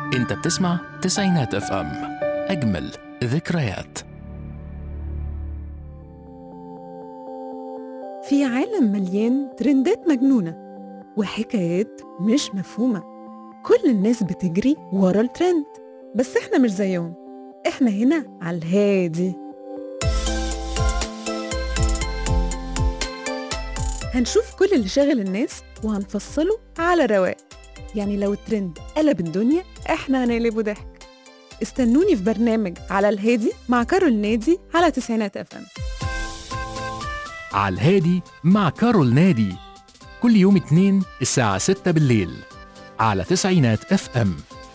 انت بتسمع تسعينات اف ام اجمل ذكريات في عالم مليان ترندات مجنونة وحكايات مش مفهومة كل الناس بتجري ورا الترند بس احنا مش زيهم احنا هنا على الهادي هنشوف كل اللي شاغل الناس وهنفصله على رواق يعني لو الترند قلب الدنيا احنا هنقلبه ضحك استنوني في برنامج على الهادي مع كارول نادي على تسعينات اف ام على الهادي مع كارول نادي كل يوم اثنين الساعة 6 بالليل على تسعينات اف ام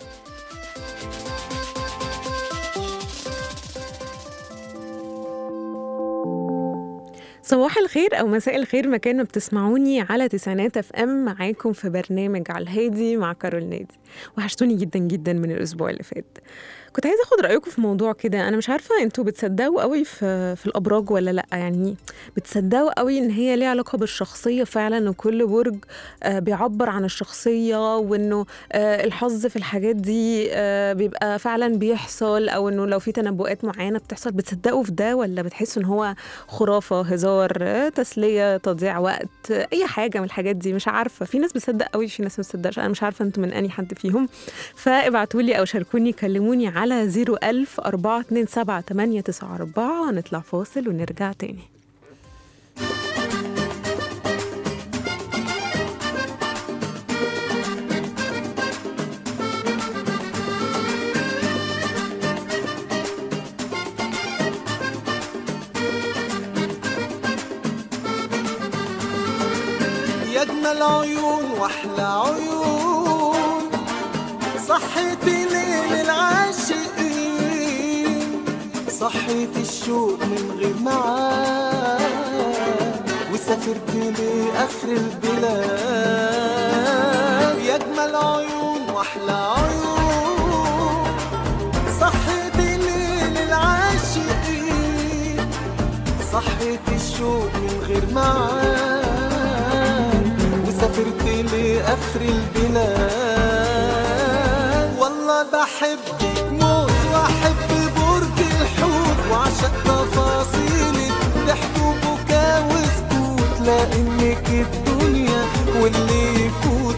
صباح الخير او مساء الخير مكان ما بتسمعوني على تسعينات اف ام معاكم في برنامج على الهادي مع كارول نادي وحشتوني جدا جدا من الاسبوع اللي فات كنت عايزه اخد رايكم في موضوع كده انا مش عارفه انتوا بتصدقوا قوي في في الابراج ولا لا يعني بتصدقوا قوي ان هي ليها علاقه بالشخصيه فعلا وكل برج آه، بيعبر عن الشخصيه وانه آه، الحظ في الحاجات دي آه، بيبقى فعلا بيحصل او انه لو في تنبؤات معينه بتحصل بتصدقوا في ده ولا بتحسوا ان هو خرافه هزار آه، تسليه تضييع وقت آه، اي حاجه من الحاجات دي مش عارفه في ناس بتصدق قوي في ناس ما بتصدقش انا مش عارفه انتوا من انهي حد فيهم فابعتوا لي او شاركوني كلموني على 01000 427 894 نطلع فاصل ونرجع تاني يا اجمل عيون واحلى عيون صحيتي ليل العاشقين صحيت الشوق من غير معاد وسافرت لاخر البلاد يا اجمل عيون واحلى عيون صحيتي ليل العاشقين صحيت الشوق من غير معاد وسافرت لآخر البلاد والله بحبك موت وأحب برج الحوت وعشق تفاصيلك ضحك وبكا وسكوت لأنك الدنيا واللي يفوت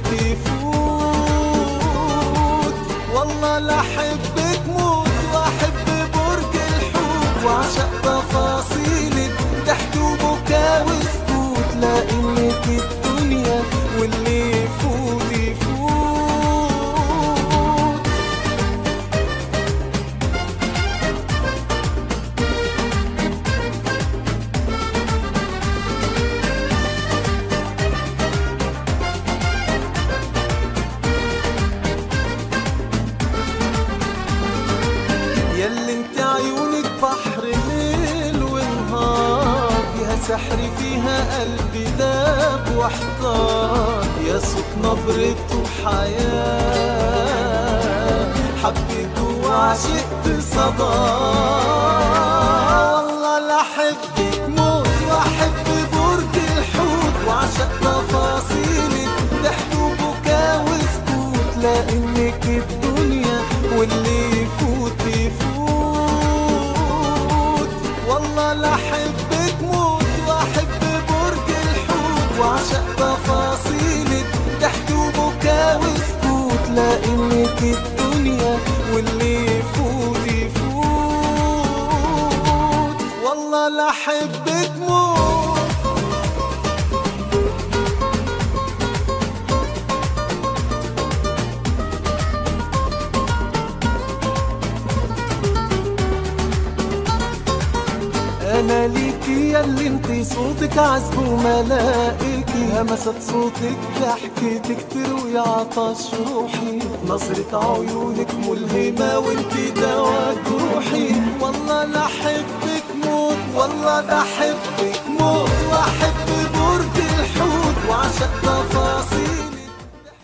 يفوت والله لأحبك موت وأحب برج الحوت وعشق تفاصيلك ضحك وبكا وسكوت لأنك الدنيا واللي يفوت يفوت ياللي انت عيونك بحر ليل ونهار فيها سحر فيها قلبي داب واحتار يا صوت نبرة وحياة حبيت وعشقت صدى والله لأحبك موت وأحب برج الحوت وعشق تفاصيلك ضحك وبكا وسكوت لأنك الدنيا واللي يفوت يفوت والله لأحبك موت وأحب برج الحوت وعشق تفاصيلك ضحك وبكا وسكوت لأنك الدنيا واللي يفوت يفوت والله لأحبك موت انا ليكي ياللي انتي صوتك عذب وملائكي همست صوتك ضحكتك تروي عطش روحي نظرة عيونك ملهمة وانتي دوا جروحي والله لأحبك موت والله بحبك موت واحب برج الحوت وعشق تفاصيلك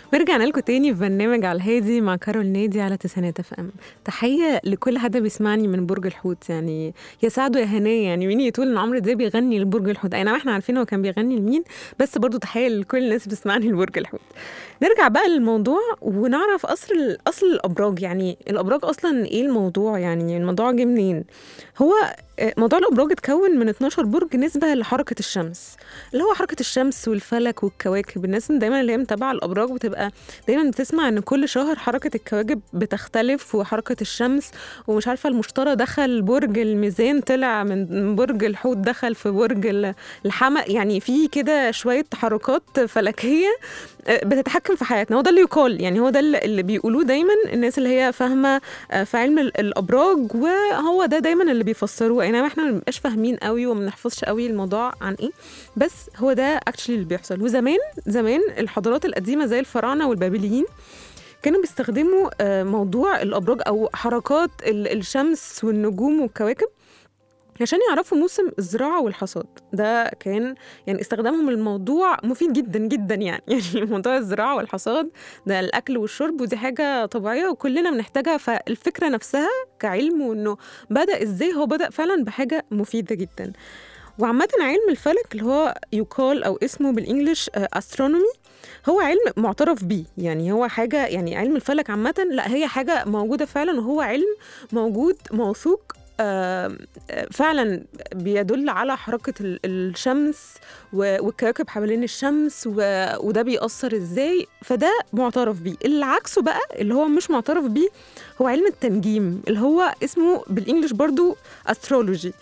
ورجعنا لكم تاني في برنامج على الهادي مع كارول نادي على تسعينات اف ام تحيه لكل حد بيسمعني من برج الحوت يعني يا سعد يا هنايا يعني مين يقول ان عمرو دياب بيغني لبرج الحوت اي نعم احنا عارفين هو كان بيغني لمين بس برضو تحيه لكل الناس اللي بتسمعني لبرج الحوت نرجع بقى للموضوع ونعرف اصل اصل الابراج يعني الابراج اصلا ايه الموضوع يعني الموضوع جه منين هو آه، موضوع الابراج اتكون من 12 برج نسبه لحركه الشمس اللي هو حركه الشمس والفلك والكواكب الناس دايما اللي هي متابعه الابراج بتبقى دايما بتسمع ان كل شهر حركه الكواكب بتختلف وحركه الشمس ومش عارفه المشتري دخل برج الميزان طلع من برج الحوت دخل في برج ال- الحمق يعني في كده شويه تحركات فلكيه آه، بتتحكم في حياتنا هو ده اللي يقال يعني هو ده اللي اللي بيقولوه دايما الناس اللي هي فاهمه آه، في علم ال- الابراج وهو ده دايما اللي بيفسروه اي نعم احنا ما بنبقاش فاهمين قوي وما بنحفظش قوي الموضوع عن ايه بس هو ده اكشلي اللي بيحصل وزمان زمان الحضارات القديمه زي الفراعنه والبابليين كانوا بيستخدموا آه، موضوع الابراج او حركات ال- الشمس والنجوم والكواكب عشان يعرفوا موسم الزراعة والحصاد ده كان يعني استخدامهم للموضوع مفيد جدا جدا يعني يعني موضوع الزراعة والحصاد ده الأكل والشرب ودي حاجة طبيعية وكلنا بنحتاجها فالفكرة نفسها كعلم وإنه بدأ إزاي هو بدأ فعلا بحاجة مفيدة جدا وعامة علم الفلك اللي هو يقال أو اسمه بالإنجلش أسترونومي هو علم معترف بيه يعني هو حاجة يعني علم الفلك عامة لا هي حاجة موجودة فعلا وهو علم موجود موثوق آه، آه، فعلا بيدل على حركة ال- الشمس و- والكواكب حوالين الشمس و- وده بيأثر ازاي فده معترف بيه اللي عكسه بقى اللي هو مش معترف بيه هو علم التنجيم اللي هو اسمه بالانجلش برضو استرولوجي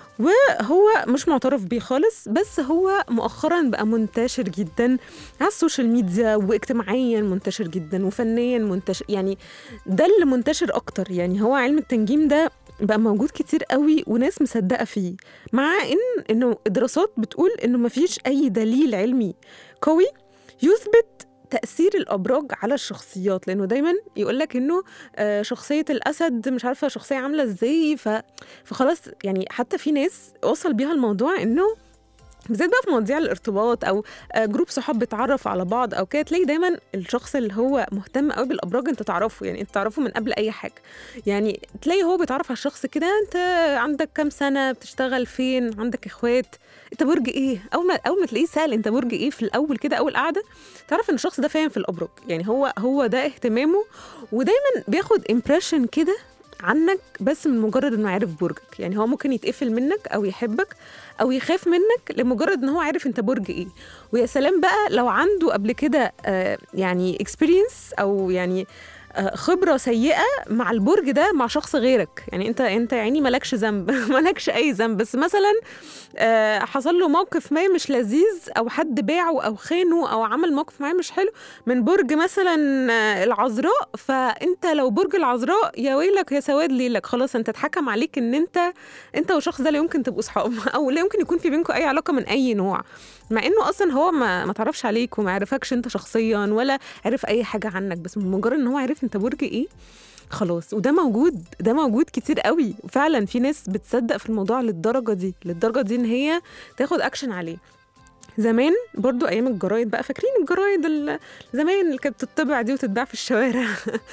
وهو مش معترف بيه خالص بس هو مؤخرا بقى منتشر جدا على السوشيال ميديا واجتماعيا منتشر جدا وفنيا منتشر يعني ده اللي منتشر اكتر يعني هو علم التنجيم ده بقى موجود كتير قوي وناس مصدقه فيه مع ان انه الدراسات بتقول انه مفيش اي دليل علمي قوي يثبت تأثير الأبراج على الشخصيات لأنه دايما يقول لك إنه آه، شخصية الأسد مش عارفة شخصية عاملة إزاي ف... فخلاص يعني حتى في ناس وصل بيها الموضوع إنه بالذات بقى في مواضيع الارتباط او آه، جروب صحاب بيتعرف على بعض او كده تلاقي دايما الشخص اللي هو مهتم قوي بالابراج انت تعرفه يعني انت تعرفه من قبل اي حاجه يعني تلاقي هو بيتعرف على الشخص كده انت عندك كام سنه بتشتغل فين عندك اخوات انت برج ايه اول ما اول ما تلاقيه سال انت برج ايه في الاول كده اول قعده تعرف ان الشخص ده فاهم في الابراج يعني هو هو ده اهتمامه ودايما بياخد امبريشن كده عنك بس من مجرد انه عارف برجك يعني هو ممكن يتقفل منك او يحبك او يخاف منك لمجرد ان هو عارف انت برج ايه ويا سلام بقى لو عنده قبل كده آه، يعني اكسبيرينس او يعني آه، خبره سيئه مع البرج ده مع شخص غيرك يعني انت انت يعني مالكش ذنب مالكش اي ذنب بس مثلا آه، حصل له موقف ما مش لذيذ او حد باعه او خانه او عمل موقف معاه مش حلو من برج مثلا آه، العذراء فانت لو برج العذراء يا ويلك يا سواد ليلك خلاص انت اتحكم عليك ان انت انت والشخص ده لا يمكن تبقوا صحاب او لا يمكن يكون في بينكم اي علاقه من اي نوع مع انه اصلا هو ما ما تعرفش عليك وما عرفكش انت شخصيا ولا عرف اي حاجه عنك بس من مجرد ان هو عرف انت برج ايه خلاص وده موجود ده موجود كتير قوي وفعلا في ناس بتصدق في الموضوع للدرجه دي للدرجه دي ان هي تاخد اكشن عليه زمان برضو ايام الجرايد بقى فاكرين الجرايد ال- زمان اللي كانت بتطبع دي وتتباع في الشوارع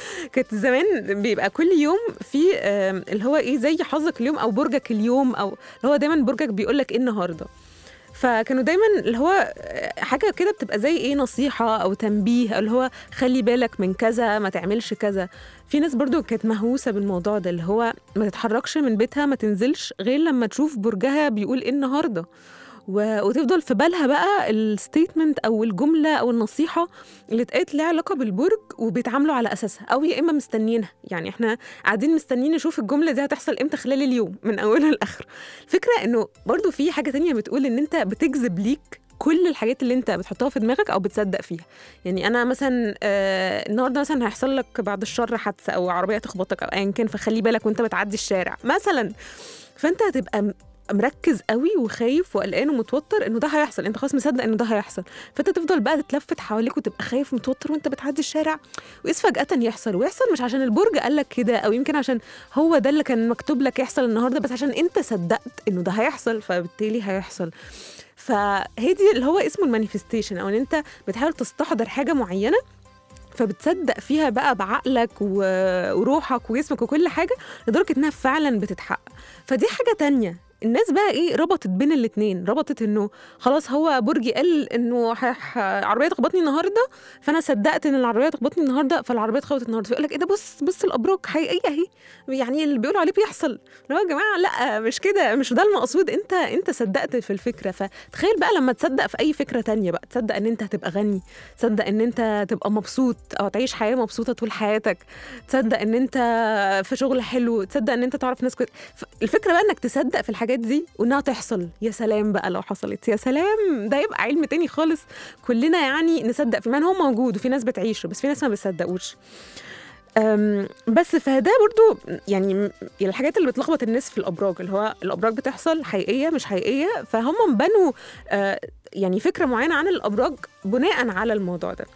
كانت زمان بيبقى كل يوم في آم، اللي هو ايه زي حظك اليوم او برجك اليوم او اللي هو دايما برجك بيقول لك ايه النهارده فكانوا دايما اللي هو حاجه كده بتبقى زي ايه نصيحه او تنبيه أو اللي هو خلي بالك من كذا ما تعملش كذا في ناس برضو كانت مهووسه بالموضوع ده اللي هو ما تتحركش من بيتها ما تنزلش غير لما تشوف برجها بيقول ايه النهارده و... وتفضل في بالها بقى الستيتمنت او الجمله او النصيحه اللي اتقالت لها علاقه بالبرج وبيتعاملوا على اساسها او يا اما مستنيينها يعني احنا قاعدين مستنيين نشوف الجمله دي هتحصل امتى خلال اليوم من اوله لاخره الفكره انه برضو في حاجه تانية بتقول ان انت بتجذب ليك كل الحاجات اللي انت بتحطها في دماغك او بتصدق فيها يعني انا مثلا آه النهارده مثلا هيحصل لك بعد الشر حادثه او عربيه تخبطك او ايا كان فخلي بالك وانت بتعدي الشارع مثلا فانت هتبقى م- مركز قوي وخايف وقلقان ومتوتر انه ده هيحصل انت خلاص مصدق انه ده هيحصل فانت تفضل بقى تتلفت حواليك وتبقى خايف ومتوتر وانت بتعدي الشارع وإذ فجأة يحصل ويحصل مش عشان البرج قال لك كده او يمكن عشان هو ده اللي كان مكتوب لك يحصل النهارده بس عشان انت صدقت انه ده هيحصل فبالتالي هيحصل فهي دي اللي هو اسمه المانيفستيشن او ان انت بتحاول تستحضر حاجه معينه فبتصدق فيها بقى بعقلك و- وروحك وجسمك وكل حاجه لدرجه انها فعلا بتتحقق فدي حاجه تانية الناس بقى ايه ربطت بين الاتنين ربطت انه خلاص هو برجي قال انه ح- ح- عربيه تخبطني النهارده فانا صدقت ان العربيه تخبطني النهارده فالعربيه اتخبطت النهارده فيقول لك ايه ده بص بص الابراج حقيقيه اهي يعني اللي بيقولوا عليه بيحصل لا يا جماعه لا مش كده مش ده المقصود انت انت صدقت في الفكره فتخيل بقى لما تصدق في اي فكره تانية بقى تصدق ان انت هتبقى غني تصدق ان انت تبقى مبسوط او تعيش حياه مبسوطه طول حياتك تصدق ان انت في شغل حلو تصدق ان انت تعرف ناس كويس ف- الفكره بقى انك تصدق في الحاجات دي وانها تحصل يا سلام بقى لو حصلت يا سلام ده يبقى علم تاني خالص كلنا يعني نصدق فيه ما هو موجود وفي ناس بتعيشه بس في ناس ما بتصدقوش أم، بس فده برضو يعني م- الحاجات اللي بتلخبط الناس في الابراج اللي هو الابراج بتحصل حقيقيه مش حقيقيه فهم بنوا آه، يعني فكره معينه عن الابراج بناء على الموضوع ده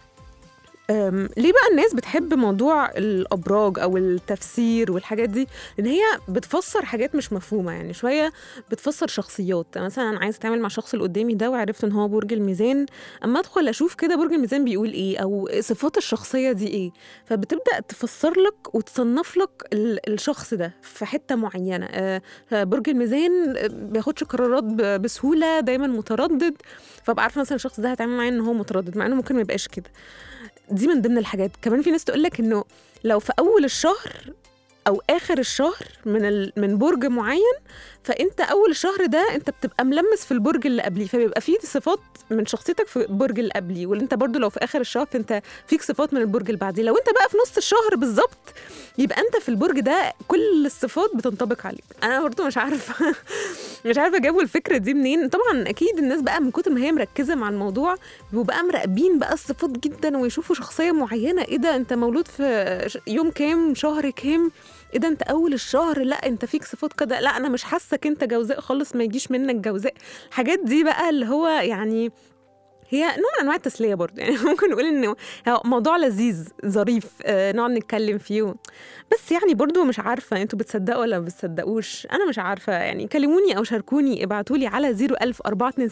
أم، ليه بقى الناس بتحب موضوع الابراج او التفسير والحاجات دي لان هي بتفسر حاجات مش مفهومه يعني شويه بتفسر شخصيات مثلا عايز اتعامل مع الشخص اللي قدامي ده وعرفت ان هو برج الميزان اما ادخل اشوف كده برج الميزان بيقول ايه او صفات الشخصيه دي ايه فبتبدا تفسر لك وتصنف لك ال- الشخص ده في حته معينه آه، برج الميزان آه، بياخدش قرارات ب- بسهوله دايما متردد فابقى عارفه مثلا الشخص ده هتعامل معاه ان هو متردد مع انه ممكن ما يبقاش كده دي من ضمن الحاجات كمان في ناس تقول لك انه لو في اول الشهر او اخر الشهر من ال... من برج معين فانت اول الشهر ده انت بتبقى ملمس في البرج اللي قبليه فبيبقى فيه صفات من شخصيتك في البرج اللي قبليه وانت برضو لو في اخر الشهر فانت فيك صفات من البرج اللي بعديه لو انت بقى في نص الشهر بالظبط يبقى انت في البرج ده كل الصفات بتنطبق عليك انا برضو مش عارفه مش عارفه جابوا الفكره دي منين طبعا اكيد الناس بقى من كتر ما هي مركزه مع الموضوع بيبقوا بقى مراقبين بقى الصفات جدا ويشوفوا شخصيه معينه ايه ده انت مولود في ش- يوم كام شهر كام ايه ده انت اول الشهر لا انت فيك صفات كده لا انا مش حاسك انت جوزاء خالص ما يجيش منك جوزاء الحاجات دي بقى اللي هو يعني هي نوع من انواع التسليه برضه يعني ممكن نقول انه هو موضوع لذيذ ظريف آه، نقعد نتكلم فيه بس يعني برضه مش عارفه انتوا بتصدقوا ولا ما بتصدقوش انا مش عارفه يعني كلموني او شاركوني ابعتوا لي على 01000 427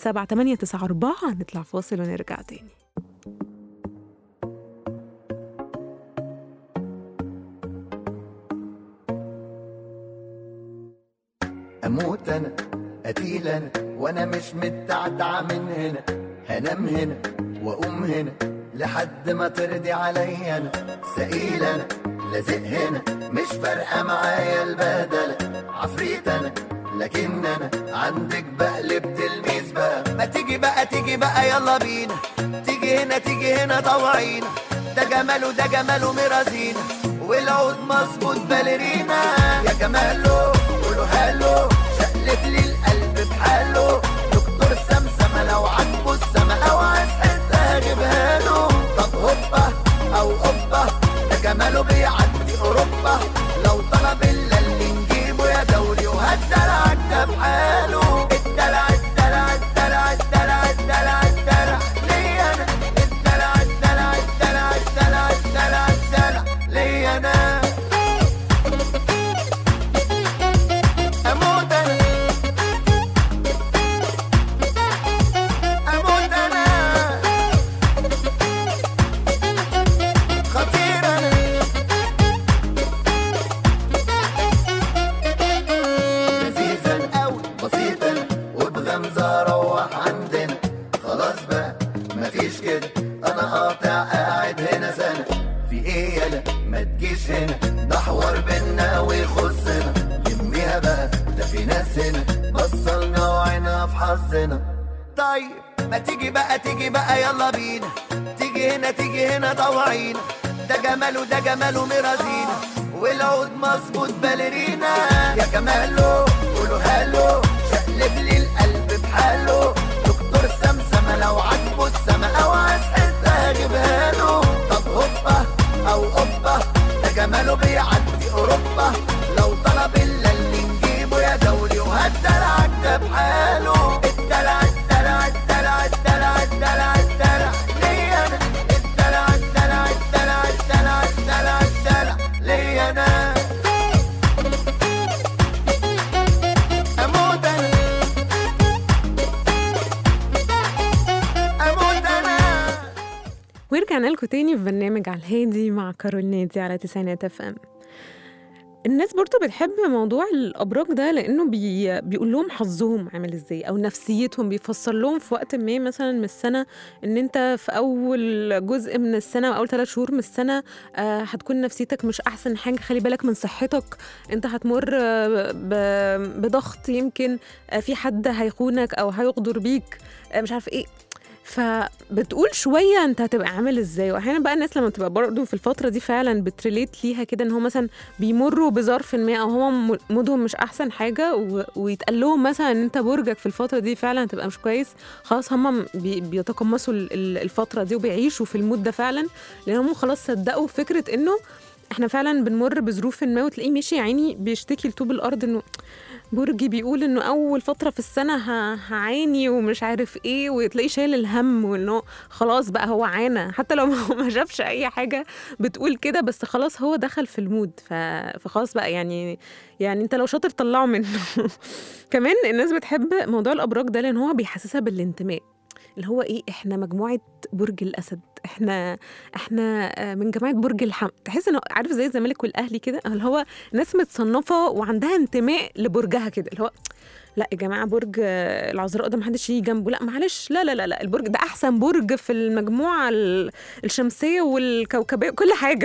894 نطلع فاصل ونرجع تاني اموت انا قتيل انا وانا مش متعتع من هنا هنام هنا واقوم هنا لحد ما ترضي عليا انا سئيل انا لازق هنا مش فارقه معايا البهدله عفريت انا لكن انا عندك بقلب تلميذ بقى ما تيجي بقى تيجي بقى يلا بينا تيجي هنا تيجي هنا طوعينا ده جماله ده جماله مرازينا والعود مظبوط باليرينا يا جماله قولوا هالو شقلب لي القلب بحاله دكتور سمسمة لو عجبه السما او عايز حتة هجيبها له طب هوبا او اوبا ده جماله بيعدي اوروبا لو طلب الا اللي نجيبه يا دوري وهالدلع ده بحاله الدلع الدلع الدلع الدلع الدلع الدلع ليا انا الدلع الدلع الدلع الدلع الدلع الدلع ليا انا اموت انا اموت انا خطير انا لذيذا قوي بسيطا وبغمزة روح عندنا خلاص بقى مفيش كده انا قاطع قاعد هنا سنة في ايه يالا ما تجيش هنا ده حوار بينا ويخصنا لميها بقى ده في ناس هنا بصلنا وعينا في حظنا طيب ما تيجي بقى تيجي بقى يلا بينا تيجي هنا تيجي هنا طوعينا ده جماله ده جماله مرازينا والعود مظبوط باليرينا يا جماله قولوا هالو شقلب لي القلب بحاله دكتور سمسمة لو عجبه السما او عايز حتة هجيبها له طب هوبا او اوبا ده جماله بيعدي اوروبا لو طلب الا اللي نجيبه يا دوري وهالدلع ده بحاله الدلع الدلع الدلع الدلع الدلع الدلع ليا انا الدلع الدلع الدلع الدلع الدلع الدلع ليا انا اموت انا اموت انا ورجعنا لكم تاني في برنامج على الهادي مع كارول نادي على تسعينات اف ام الناس برضو بتحب موضوع الابراج ده لانه بي بيقول لهم حظهم عامل ازاي او نفسيتهم بيفسر لهم في وقت ما مثلا من السنه ان انت في اول جزء من السنه او اول ثلاث شهور من السنه آه هتكون نفسيتك مش احسن حاجه خلي بالك من صحتك انت هتمر آه، ب- بضغط يمكن آه في حد هيخونك او هيغدر بيك آه مش عارف ايه فبتقول شويه انت هتبقى عامل ازاي واحيانا بقى الناس لما بتبقى برضه في الفتره دي فعلا بتريليت ليها كده ان هو مثلا بيمروا بظرف ما او هم مودهم مش احسن حاجه و... ويتقال لهم مثلا ان انت برجك في الفتره دي فعلا هتبقى مش كويس خلاص هم بي... بيتقمصوا ال- ال- الفتره دي وبيعيشوا في المود ده فعلا لان هم خلاص صدقوا فكره انه احنا فعلا بنمر بظروف ما وتلاقيه ماشي يا عيني بيشتكي لطوب الارض انه برجي بيقول انه اول فتره في السنه ه- هعاني ومش عارف ايه وتلاقيه شايل الهم وانه خلاص بقى هو عانى حتى لو هو ما شافش اي حاجه بتقول كده بس خلاص هو دخل في المود ف... فخلاص بقى يعني يعني انت لو شاطر طلعه منه كمان الناس بتحب موضوع الابراج ده لان هو بيحسسها بالانتماء اللي هو ايه احنا مجموعه برج الاسد احنا احنا آه، من جماعه برج الحمل تحس انه عارف زي الزمالك والاهلي كده اللي هو ناس متصنفه وعندها انتماء لبرجها كده اللي هو لا يا جماعه برج آه، العذراء ده محدش يجي جنبه لا معلش لا لا لا لا البرج ده احسن برج في المجموعه ال- الشمسيه والكوكبيه كل حاجه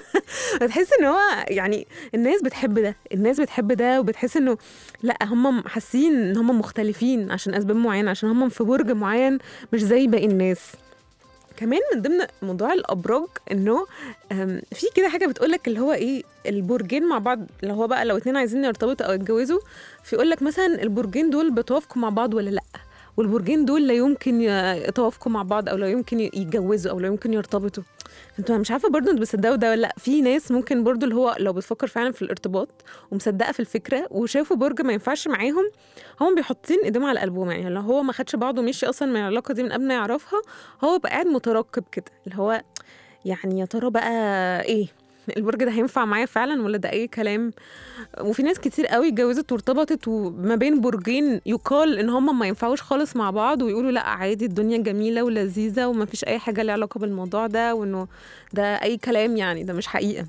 بتحس ان هو يعني الناس بتحب ده الناس بتحب ده وبتحس انه لا هم حاسين ان هم مختلفين عشان اسباب معينه عشان هم في برج معين مش زي باقي الناس كمان من ضمن موضوع الابراج انه أم، في كده حاجه بتقولك اللي هو ايه البرجين مع بعض اللي هو بقى لو اتنين عايزين يرتبطوا او يتجوزوا فيقول لك مثلا البرجين دول بيتوافقوا مع بعض ولا لا والبرجين دول لا يمكن ي- يتوافقوا مع بعض او لا يمكن ي- يتجوزوا او لا يمكن يرتبطوا انتوا مش عارفه برضه انتوا بتصدقوا ده ولا لا في ناس ممكن برضه اللي هو لو بتفكر فعلا في الارتباط ومصدقه في الفكره وشافوا برج ما ينفعش معاهم هم بيحطين ايديهم على قلبهم يعني لو هو ما خدش بعضه ومشي اصلا من العلاقه دي من قبل ما يعرفها هو بقى قاعد مترقب كده اللي هو يعني يا ترى بقى ايه البرج ده هينفع معايا فعلا ولا ده اي كلام وفي ناس كتير قوي اتجوزت وارتبطت وما بين برجين يقال ان هم ما ينفعوش خالص مع بعض ويقولوا لا عادي الدنيا جميله ولذيذه وما فيش اي حاجه ليها علاقه بالموضوع ده وانه ده اي كلام يعني ده مش حقيقه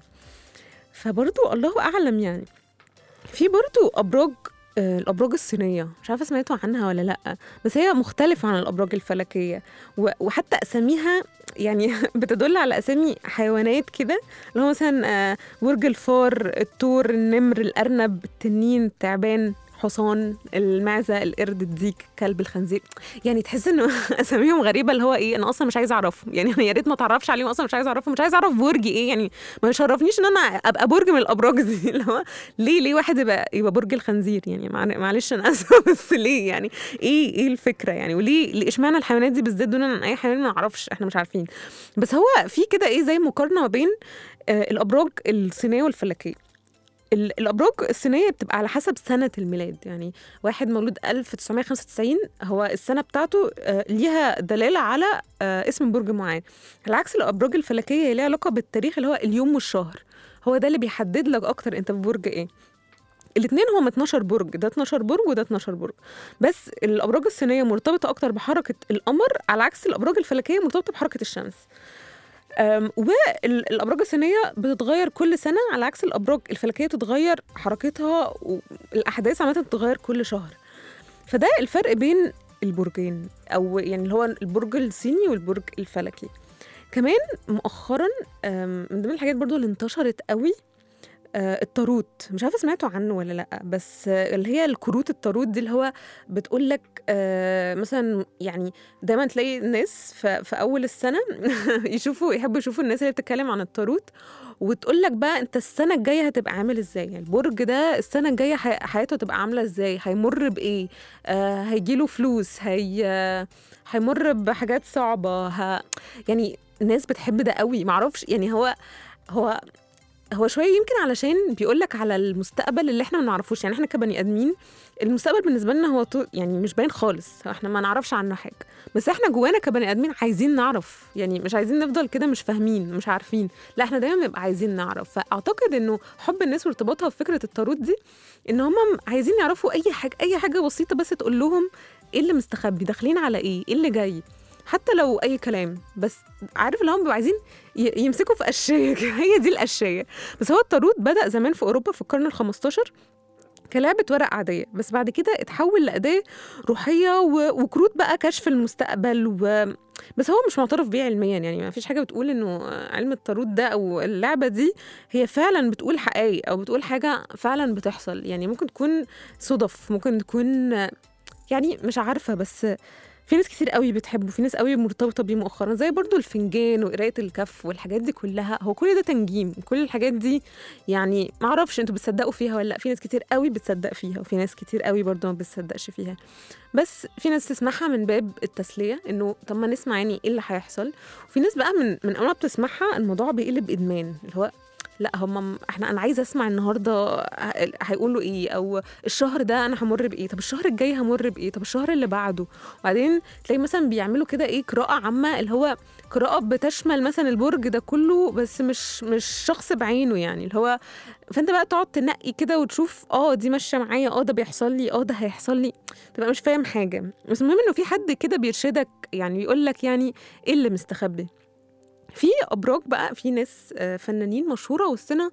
فبرضو الله اعلم يعني في برضو ابراج آه، الابراج الصينيه مش عارفه سمعتوا عنها ولا لا بس هي مختلفه عن الابراج الفلكيه و- وحتى اساميها يعني بتدل على اسامي حيوانات كده اللي هو مثلا آه، برج الفار الثور النمر الارنب التنين التعبان حصان المعزه القرد الديك كلب الخنزير يعني تحس انه اساميهم غريبه اللي هو ايه انا اصلا مش عايزه اعرفهم يعني انا يا ريت ما اتعرفش عليهم اصلا مش عايزه اعرفهم مش عايزه اعرف برجي ايه يعني ما يشرفنيش ان انا ابقى برج من الابراج دي اللي هو ليه ليه واحد يبقى يبقى برج الخنزير يعني مع- معلش انا اسفه بس ليه يعني ايه ايه الفكره يعني وليه ليه- اشمعنى الحيوانات دي بالذات دون عن اي حيوان ما نعرفش احنا مش عارفين بس هو في كده ايه زي مقارنه ما بين آه، الابراج الصينيه والفلكيه ال- الابراج الصينيه بتبقى على حسب سنه الميلاد يعني واحد مولود 1995 هو السنه بتاعته آه، ليها دلاله على آه، اسم برج معين على عكس الابراج الفلكيه هي ليها علاقه بالتاريخ اللي هو اليوم والشهر هو ده اللي بيحدد لك اكتر انت في برج ايه الاثنين هم 12 برج ده 12 برج وده 12 برج بس الابراج الصينيه مرتبطه اكتر بحركه القمر على عكس الابراج الفلكيه مرتبطه بحركه الشمس أم، والابراج الصينيه بتتغير كل سنه على عكس الابراج الفلكيه بتتغير حركتها والاحداث عامه بتتغير كل شهر فده الفرق بين البرجين او يعني اللي هو البرج الصيني والبرج الفلكي كمان مؤخرا أم، من ضمن الحاجات برضو اللي انتشرت قوي آه، التاروت مش عارفه سمعتوا عنه ولا لا بس آه، اللي هي الكروت التاروت دي اللي هو بتقول لك مثلا يعني دايما تلاقي الناس في, في اول السنه يشوفوا يحبوا يشوفوا الناس اللي بتتكلم عن التاروت وتقول لك بقى انت السنه الجايه هتبقى عامل ازاي يعني البرج ده السنه الجايه حي- حياته هتبقى عامله ازاي هيمر بايه آه هيجيله فلوس هي آه، هيمر بحاجات صعبه ه... يعني الناس بتحب ده قوي معرفش يعني هو هو هو شويه يمكن علشان بيقول لك على المستقبل اللي احنا ما نعرفوش يعني احنا كبني ادمين المستقبل بالنسبه لنا هو طو- يعني مش باين خالص احنا ما نعرفش عنه حاجه بس احنا جوانا كبني ادمين عايزين نعرف يعني مش عايزين نفضل كده مش فاهمين مش عارفين لا احنا دايما بنبقى عايزين نعرف فاعتقد انه حب الناس وارتباطها بفكره التاروت دي ان هم عايزين يعرفوا اي حاجه اي حاجه بسيطه بس تقول لهم ايه اللي مستخبي داخلين على ايه ايه اللي جاي حتى لو اي كلام بس عارف اللي هم بيبقوا عايزين ي- يمسكوا في قشايه هي دي القشايه بس هو الطارود بدا زمان في اوروبا في القرن ال15 كلعبة ورق عادية بس بعد كده اتحول لأداة روحية و- وكروت بقى كشف المستقبل و... بس هو مش معترف بيه علميا يعني ما فيش حاجة بتقول إنه علم الطارود ده أو اللعبة دي هي فعلا بتقول حقائق أو بتقول حاجة فعلا بتحصل يعني ممكن تكون صدف ممكن تكون يعني مش عارفة بس في ناس كتير قوي بتحبه في ناس قوي مرتبطة بيه مؤخرا زي برضو الفنجان وقراية الكف والحاجات دي كلها هو كل ده تنجيم كل الحاجات دي يعني ما اعرفش انتوا بتصدقوا فيها ولا لا في ناس كتير قوي بتصدق فيها وفي ناس كتير قوي برضو ما بتصدقش فيها بس في ناس تسمعها من باب التسلية انه طب ما نسمع يعني ايه اللي هيحصل وفي ناس بقى من من اول ما بتسمعها الموضوع بيقلب ادمان اللي هو لا هم احنا انا عايزه اسمع النهارده ه- هيقولوا ايه او الشهر ده انا همر بايه طب الشهر الجاي همر بايه طب الشهر اللي بعده وبعدين تلاقي مثلا بيعملوا كده ايه قراءه عامه اللي هو قراءه بتشمل مثلا البرج ده كله بس مش مش شخص بعينه يعني اللي هو فانت بقى تقعد تنقي كده وتشوف اه دي ماشيه معايا اه ده بيحصل لي اه ده هيحصل لي تبقى مش فاهم حاجه بس المهم انه في حد كده بيرشدك يعني بيقول لك يعني ايه اللي مستخبي في ابراج بقى في ناس آه، فنانين مشهوره وسطنا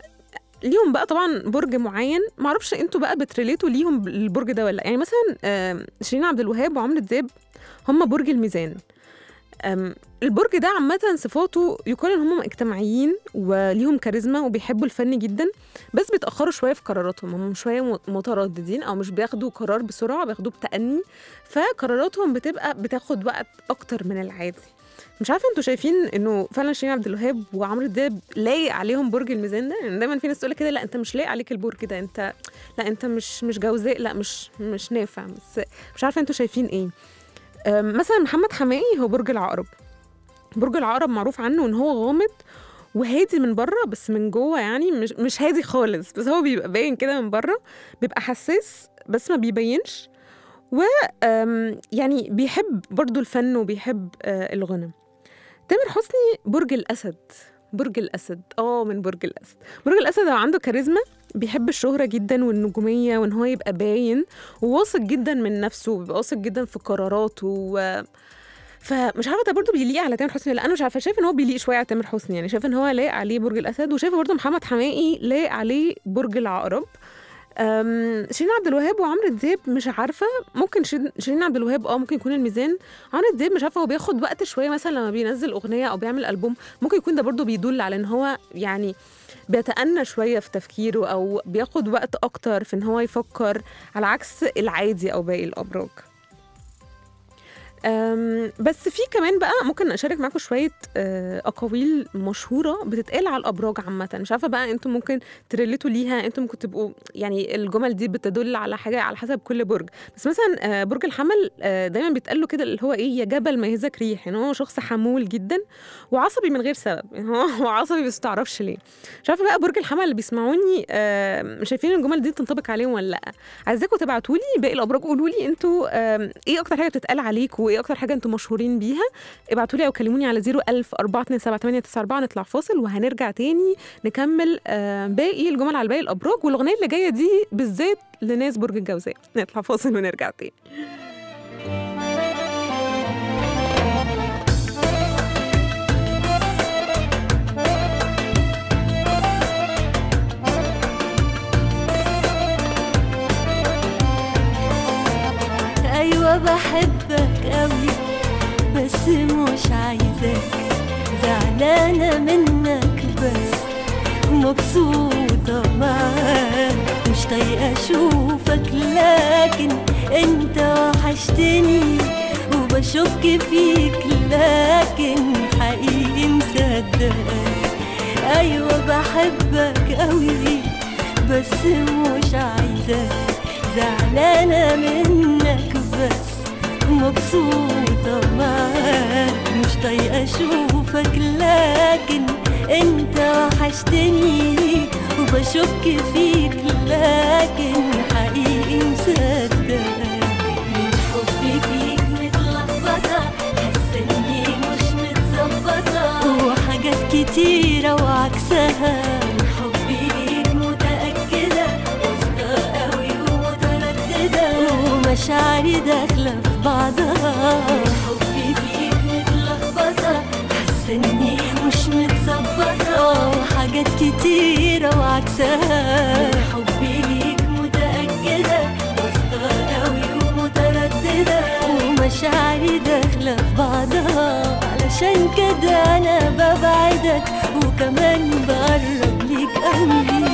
ليهم بقى طبعا برج معين معرفش انتوا بقى بتريليتوا ليهم البرج ده ولا لأ. يعني مثلا آه، شيرين عبد الوهاب وعمرو دياب هم برج الميزان أم، البرج ده عامة صفاته يقال ان هم اجتماعيين وليهم كاريزما وبيحبوا الفن جدا بس بيتأخروا شوية في قراراتهم هم شوية م- مترددين او مش بياخدوا قرار بسرعة بياخدوه بتأني فقراراتهم بتبقى بتاخد وقت اكتر من العادي مش عارفه انتوا شايفين انه فعلا شيرين عبد الوهاب وعمرو دياب لايق عليهم برج الميزان ده يعني دايما في ناس تقول كده لا انت مش لايق عليك البرج ده انت لا انت مش مش جوزاء لا مش مش نافع بس مش عارفه انتوا شايفين ايه أم، مثلا محمد حماقي هو برج العقرب برج العقرب معروف عنه ان هو غامض وهادي من بره بس من جوه يعني مش مش هادي خالص بس هو بيبقى باين كده من بره بيبقى حساس بس ما بيبينش و أم، يعني بيحب برضو الفن وبيحب آه، الغنى تامر حسني برج الاسد برج الاسد اه من برج الاسد برج الاسد هو عنده كاريزما بيحب الشهرة جدا والنجومية وان هو يبقى باين وواثق جدا من نفسه وبيبقى واثق جدا في قراراته و... فمش عارفه ده برضه بيليق على تامر حسني ولا لأ، انا مش عارفه شايفه ان هو بيليق شويه على تامر حسني يعني شايفه ان هو لايق عليه برج الاسد وشايفه برضه محمد حماقي لايق عليه برج العقرب أم، شيرين عبد الوهاب وعمرو دياب مش عارفه ممكن شيرين- شيرين عبد الوهاب اه ممكن يكون الميزان عمرو دياب مش عارفه هو بياخد وقت شويه مثلا لما بينزل اغنيه او بيعمل البوم ممكن يكون ده برضه بيدل على ان هو يعني بيتأنى شوية في تفكيره أو بياخد وقت أكتر في إن هو يفكر على عكس العادي أو باقي الأبراج أم، بس في كمان بقى ممكن اشارك معاكم شويه آه، اقاويل مشهوره بتتقال على الابراج عامه مش عارفه بقى انتم ممكن تريليتوا ليها انتم ممكن تبقوا يعني الجمل دي بتدل على حاجه على حسب كل برج بس مثلا آه، برج الحمل آه، دايما بيتقال له كده اللي هو ايه يا جبل ما يهزك ريح يعني هو شخص حمول جدا وعصبي من غير سبب يعني هو هو عصبي بس تعرفش ليه مش عارفه بقى برج الحمل اللي بيسمعوني آه، شايفين الجمل دي تنطبق عليهم ولا لا عايزاكم تبعتوا لي باقي الابراج قولوا لي انتوا آم، ايه اكتر حاجه بتتقال عليكم وايه اكتر حاجه انتوا مشهورين بيها ابعتوا لي او كلموني على 01000 427 نطلع فاصل وهنرجع تاني نكمل آم، باقي الجمل على باقي الابراج والاغنيه اللي جايه دي بالذات لناس برج الجوزاء نطلع فاصل ونرجع تاني ايوه بحبك قوي بس مش عايزاك زعلانه منك بس مبسوطه معاك مش طايقه اشوفك لكن انت وحشتني وبشك فيك لكن حقيقي مصدقك ايوه بحبك قوي بس مش عايزاك زعلانة منك بس مبسوطة معاك مش طايقة أشوفك لكن أنت وحشتني وبشك فيك لكن حقيقي مصدقك من حبي فيك متلخبطة حاسة إني مش متظبطة وحاجات كتيرة وعكسها من حبي ليك متأكدة واثقة قوي ومترددة ومشاعري داخلة في بعضها من حبي فيك وحاجات كتيرة وعكسها حبي ليك متأكدة واثقة قوي ومترددة ومشاعري داخلة في بعضها علشان كده أنا ببعدك وكمان بقرب ليك قوي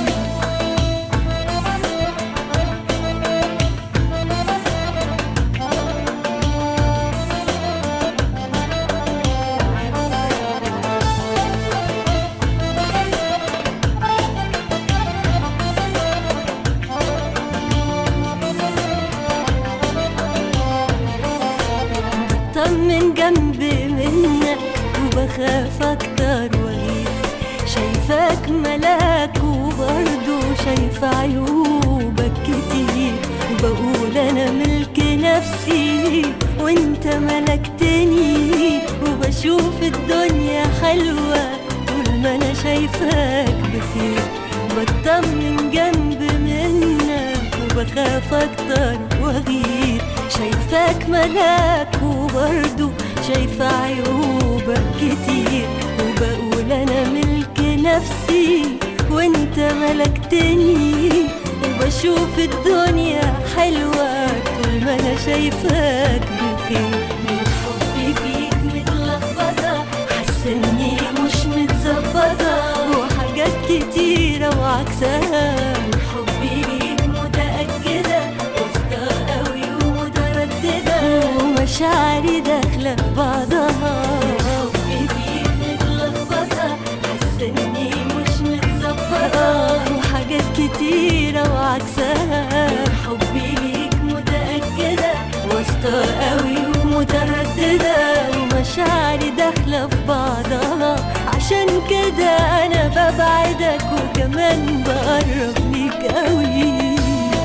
طمن جنبي منك وبخاف اكتر واغير شايفاك ملاك وبرضه شايفة عيوبك كتير بقول انا ملك نفسي وانت ملكتني وبشوف الدنيا حلوة طول ما انا شايفاك بخير بطمن جنب منك وبخاف اكتر واغير شايفاك ملاك وبرضه شايفة عيوبك كتير وبقول انا ملك نفسي وانت ملكتني وبشوف الدنيا حلوة طول ما انا شايفاك بخير من حبي فيك متلخبطة حاسة اني مش متظبطة وحاجات كتيرة وعكسها من حبي ليك متأكدة واثقة قوي ومترددة ومشاعري داخلة في بعضها حبي فيك متلخبطة حاسة اني مش متظبطة وحاجات كتيرة وعكسها حبي ليك متأكدة واثقة قوي ومترددة ومشاعري داخلة في بعضها عشان كده أنا ببعدك وكمان بقرب ليك قوي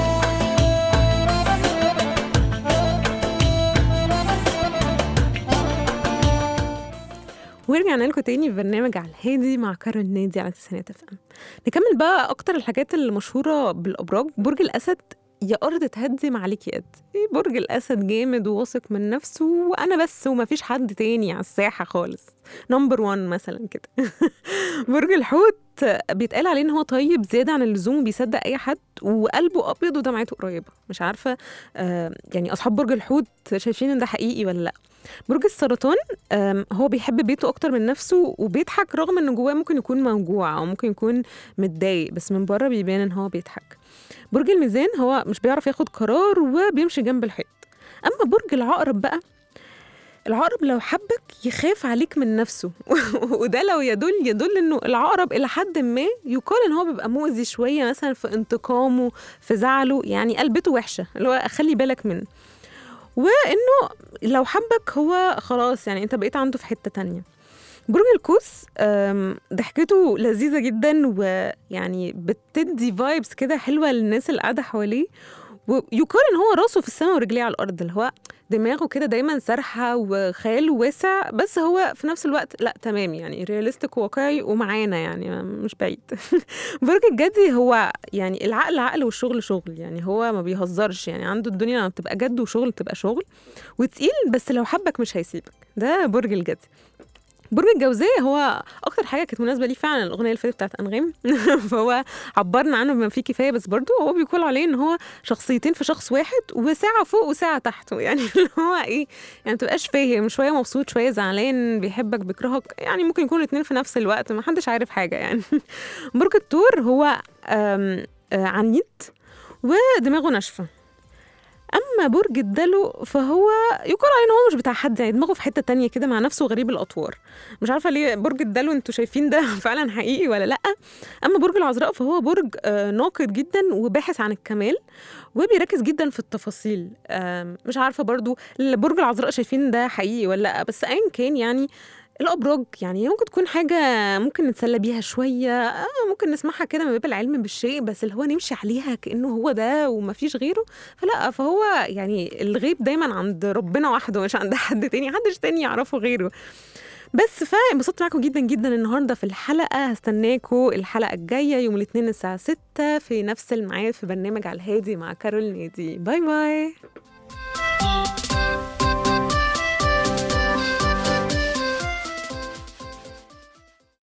ورجعنا لكم تاني في برنامج على الهادي مع كارول نادي على تسعينات اف ام نكمل بقى اكتر الحاجات المشهوره بالابراج برج الاسد يا ارض تهدي ما عليك يد إيه برج الاسد جامد وواثق من نفسه وانا بس ومفيش حد تاني على الساحه خالص نمبر 1 مثلا كده برج الحوت بيتقال عليه ان هو طيب زياده عن اللزوم وبيصدق اي حد وقلبه ابيض ودمعته قريبه مش عارفه آه يعني اصحاب برج الحوت شايفين ان ده حقيقي ولا لا برج السرطان آم، هو بيحب بيته اكتر من نفسه وبيضحك رغم ان جواه ممكن يكون موجوع او ممكن يكون متضايق بس من بره بيبان ان هو بيضحك برج الميزان هو مش بيعرف ياخد قرار وبيمشي جنب الحيط اما برج العقرب بقى العقرب لو حبك يخاف عليك من نفسه وده لو يدل يدل انه العقرب الى حد ما يقال ان هو بيبقى مؤذي شويه مثلا في انتقامه في زعله يعني قلبته وحشه اللي هو خلي بالك منه وانه لو حبك هو خلاص يعني انت بقيت عنده في حته تانية برج القوس أم، ضحكته لذيذه جدا ويعني بتدي فايبس كده حلوه للناس اللي قاعده حواليه ويقال ان هو راسه في السماء ورجليه على الارض اللي هو دماغه كده دايما سارحه وخياله واسع بس هو في نفس الوقت لا تمام يعني رياليستيك واقعي ومعانا يعني مش بعيد برج الجدي هو يعني العقل عقل والشغل شغل يعني هو ما بيهزرش يعني عنده الدنيا لما بتبقى جد وشغل بتبقى شغل وتقيل بس لو حبك مش هيسيبك ده برج الجدي برج الجوزاء هو اكتر حاجه كانت مناسبه ليه فعلا الاغنيه اللي فاتت بتاعت انغام فهو عبرنا عنه بما فيه كفايه بس برضه هو بيقول عليه ان هو شخصيتين في شخص واحد وساعه فوق وساعه تحته يعني اللي هو ايه يعني ما تبقاش فاهم شويه مبسوط شويه زعلان بيحبك بيكرهك يعني ممكن يكونوا الاثنين في نفس الوقت ما حدش عارف حاجه يعني برج الثور هو آم، آه، عنيد ودماغه ناشفه اما برج الدلو فهو يقال عليه ان هو مش بتاع حد يعني دماغه في حته تانية كده مع نفسه غريب الاطوار مش عارفه ليه برج الدلو انتوا شايفين ده فعلا حقيقي ولا لا اما برج العذراء فهو برج آه، ناقد جدا وباحث عن الكمال وبيركز جدا في التفاصيل آم، مش عارفه برضو برج العذراء شايفين ده حقيقي ولا لا بس ايا كان يعني الابراج يعني ممكن تكون حاجه ممكن نتسلى بيها شويه آه ممكن نسمعها كده من باب العلم بالشيء بس اللي هو نمشي عليها كانه هو ده ومفيش غيره فلا فهو يعني الغيب دايما عند ربنا وحده مش عند حد تاني محدش تاني يعرفه غيره بس فانبسطت معاكم جدا جدا النهارده في الحلقه هستناكم الحلقه الجايه يوم الاثنين الساعه 6 في نفس الميعاد في برنامج على الهادي مع كارول نادي باي باي